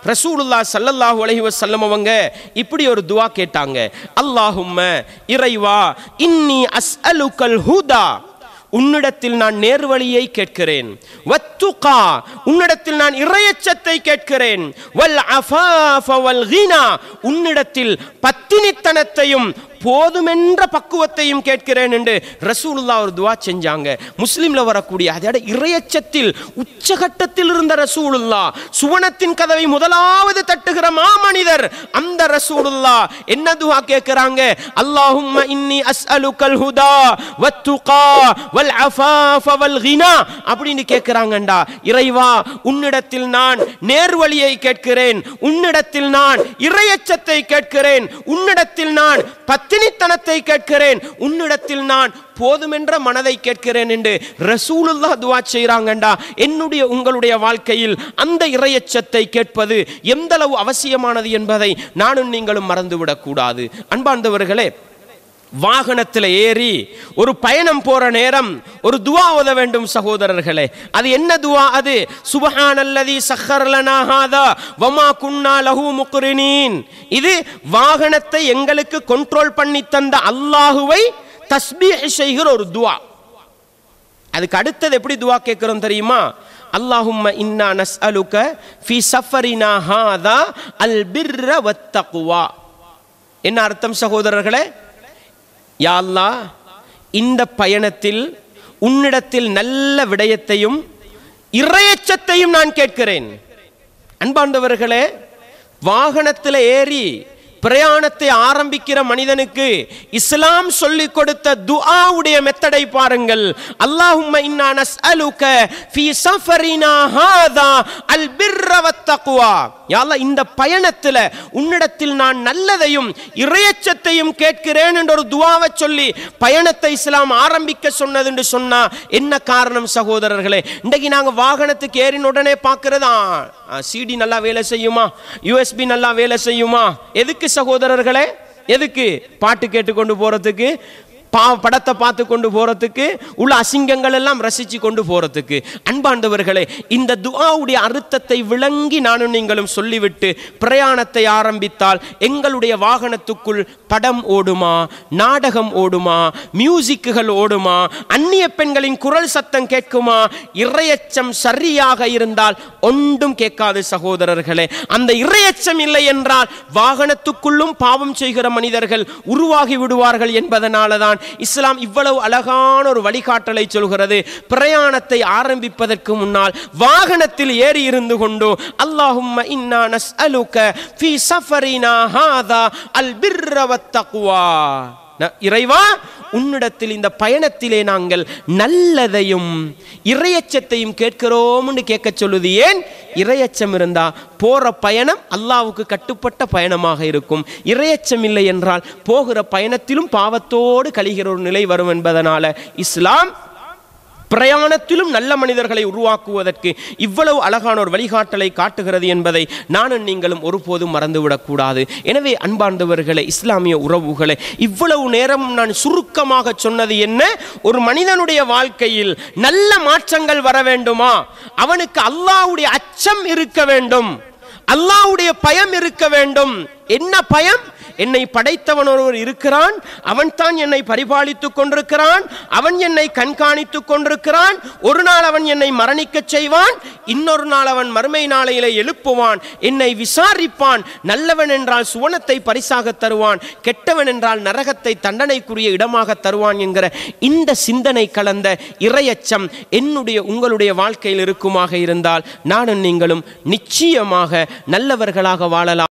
ரசூலுல்லா ஸல்லல்லாஹு அலைஹி வஸல்லம் அவங்க இப்படி ஒரு துஆ கேட்டாங்க அல்லாஹும்ம இறைவா இன்னி அஸ்அலுக்கல் ஹுதா உன்னிடத்தில் நான் நேர்வழியை கேட்கிறேன் வத்துகா உன்னிடத்தில் நான் இறையச்சத்தை கேட்கிறேன் வல் அஃபாஃப வல் கினா உன்னிடத்தில் பத்தினித்தனத்தையும் போதுமென்ற பக்குவத்தையும் கேட்கிறேன் என்று ரசூலுல்லா ஒரு துவா செஞ்சாங்க முஸ்லிம்ல வரக்கூடிய அதோட இறையச்சத்தில் உச்சகட்டத்தில் இருந்த ரசூலுல்லா சுவனத்தின் கதவை முதலாவது தட்டுகிற மாமனிதர் அந்த ரசூலுல்லா என்ன துவா கேட்கிறாங்க அல்லாஹும்ம இன்னி அஸ்அலுக்கல் ஹுதா வத்துகா வல் அஃபாஃப வல் கினா அப்படின்னு கேட்கிறாங்கண்டா இறைவா உன்னிடத்தில் நான் நேர்வழியை கேட்கிறேன் உன்னிடத்தில் நான் இறையச்சத்தை கேட்கிறேன் உன்னிடத்தில் நான் பத்தினித்தனத்தை கேட்கிறேன் உன்னிடத்தில் நான் போதுமென்ற மனதை கேட்கிறேன் என்று ரசூலுல்லா துவா செய்கிறாங்கண்டா என்னுடைய உங்களுடைய வாழ்க்கையில் அந்த இறையச்சத்தை கேட்பது எந்தளவு அவசியமானது என்பதை நானும் நீங்களும் மறந்துவிடக் கூடாது அன்பார்ந்தவர்களே வாகனத்தில் ஏறி ஒரு பயணம் போற நேரம் ஒரு துவா ஓத வேண்டும் சகோதரர்களே அது என்ன துவா அது சுபஹானல்லதி சஹர்லனா ஹாதா வமா குன்னா லஹு முக்ரினீன் இது வாகனத்தை எங்களுக்கு கண்ட்ரோல் பண்ணி தந்த அல்லாஹுவை தஸ்பீஹ் செய்கிற ஒரு துவா அதுக்கு அடுத்தது எப்படி துவா கேட்கிறோம் தெரியுமா அல்லாஹும்ம இன்னா நஸ்அலுக ஃபி சஃபரினா ஹாதா அல் பிர்ர வத்தகுவா என்ன அர்த்தம் சகோதரர்களே யா அல்லாஹ் இந்த பயணத்தில் உன்னிடத்தில் நல்ல விடயத்தையும் இறையச்சத்தையும் நான் கேட்கிறேன் அன்பார்ந்தவர்களே வாகனத்தில் ஏறி பிரயாணத்தை ஆரம்பிக்கிற மனிதனுக்கு இஸ்லாம் சொல்லிக் கொடுத்த துஆவுடைய மெத்தடை பாருங்கள் அல்லாஹும்ம இன்னா நஸ்அலுக ஃபீ சஃபரினா ஹாதா அல் பிர்ர வத்தக்வா யா அல்லாஹ் இந்த பயணத்தில் உன்னிடத்தில் நான் நல்லதையும் இறையச்சத்தையும் கேட்கிறேன் என்ற ஒரு துஆவை சொல்லி பயணத்தை இஸ்லாம் ஆரம்பிக்க சொன்னது என்று சொன்னா என்ன காரணம் சகோதரர்களே இன்றைக்கு நாங்க வாகனத்துக்கு ஏறின உடனே பார்க்கிறதா சிடி நல்லா வேலை செய்யுமா யூஎஸ்பி நல்லா வேலை செய்யுமா எதுக்கு சகோதரர்களே எதுக்கு பாட்டு கேட்டுக்கொண்டு போறதுக்கு பா படத்தை பார்த்து கொண்டு போறதுக்கு உள்ள அசிங்கங்கள் எல்லாம் ரசிச்சு கொண்டு போறதுக்கு அன்பாண்டவர்களே இந்த துஆவுடைய அர்த்தத்தை விளங்கி நானும் நீங்களும் சொல்லிவிட்டு பிரயாணத்தை ஆரம்பித்தால் எங்களுடைய வாகனத்துக்குள் படம் ஓடுமா நாடகம் ஓடுமா மியூசிக்குகள் ஓடுமா அந்நிய பெண்களின் குரல் சத்தம் கேட்குமா இறையச்சம் சரியாக இருந்தால் ஒன்றும் கேட்காது சகோதரர்களே அந்த இறையச்சம் இல்லை என்றால் வாகனத்துக்குள்ளும் பாவம் செய்கிற மனிதர்கள் உருவாகி விடுவார்கள் என்பதனால தான் இஸ்லாம் இவ்வளவு அழகான ஒரு வழிகாட்டலை சொல்கிறது பிரயாணத்தை ஆரம்பிப்பதற்கு முன்னால் வாகனத்தில் ஏறி இருந்து கொண்டு அல்லாஹும்ம இன்னா நஸ்அலுக ஃபீ சஃபரினா ஹாதா அல் பிர்ர வத்தக்வா ந- இறைவா உன்னிடத்தில் இந்த பயணத்திலே நாங்கள் நல்லதையும் இறையச்சத்தையும் கேட்கிறோம்னு கேட்க சொல்லுது ஏன் இறையச்சம் இருந்தா போற பயணம் அல்லாவுக்கு கட்டுப்பட்ட பயணமாக இருக்கும் இறையச்சம் இல்லை என்றால் போகிற பயணத்திலும் பாவத்தோடு கழிகிற ஒரு நிலை வரும் என்பதனால இஸ்லாம் பிரயாணத்திலும் நல்ல மனிதர்களை உருவாக்குவதற்கு இவ்வளவு அழகான ஒரு வழிகாட்டலை காட்டுகிறது என்பதை நானும் நீங்களும் ஒருபோதும் மறந்துவிடக்கூடாது எனவே அன்பார்ந்தவர்களே இஸ்லாமிய உறவுகளை இவ்வளவு நேரம் நான் சுருக்கமாக சொன்னது என்ன ஒரு மனிதனுடைய வாழ்க்கையில் நல்ல மாற்றங்கள் வர வேண்டுமா அவனுக்கு அல்லாஹ்வுடைய அச்சம் இருக்க வேண்டும் அல்லாஹ்வுடைய பயம் இருக்க வேண்டும் என்ன பயம் என்னை படைத்தவன் ஒருவர் இருக்கிறான் அவன் தான் என்னை பரிபாலித்துக் கொண்டிருக்கிறான் அவன் என்னை கண்காணித்துக் கொண்டிருக்கிறான் ஒரு நாள் அவன் என்னை மரணிக்கச் செய்வான் இன்னொரு நாள் அவன் மறுமை நாளையிலே எழுப்புவான் என்னை விசாரிப்பான் நல்லவன் என்றால் சுவனத்தை பரிசாக தருவான் கெட்டவன் என்றால் நரகத்தை தண்டனைக்குரிய இடமாக தருவான் என்கிற இந்த சிந்தனை கலந்த இரையச்சம் என்னுடைய உங்களுடைய வாழ்க்கையில் இருக்குமாக இருந்தால் நானும் நீங்களும் நிச்சயமாக நல்லவர்களாக வாழலாம்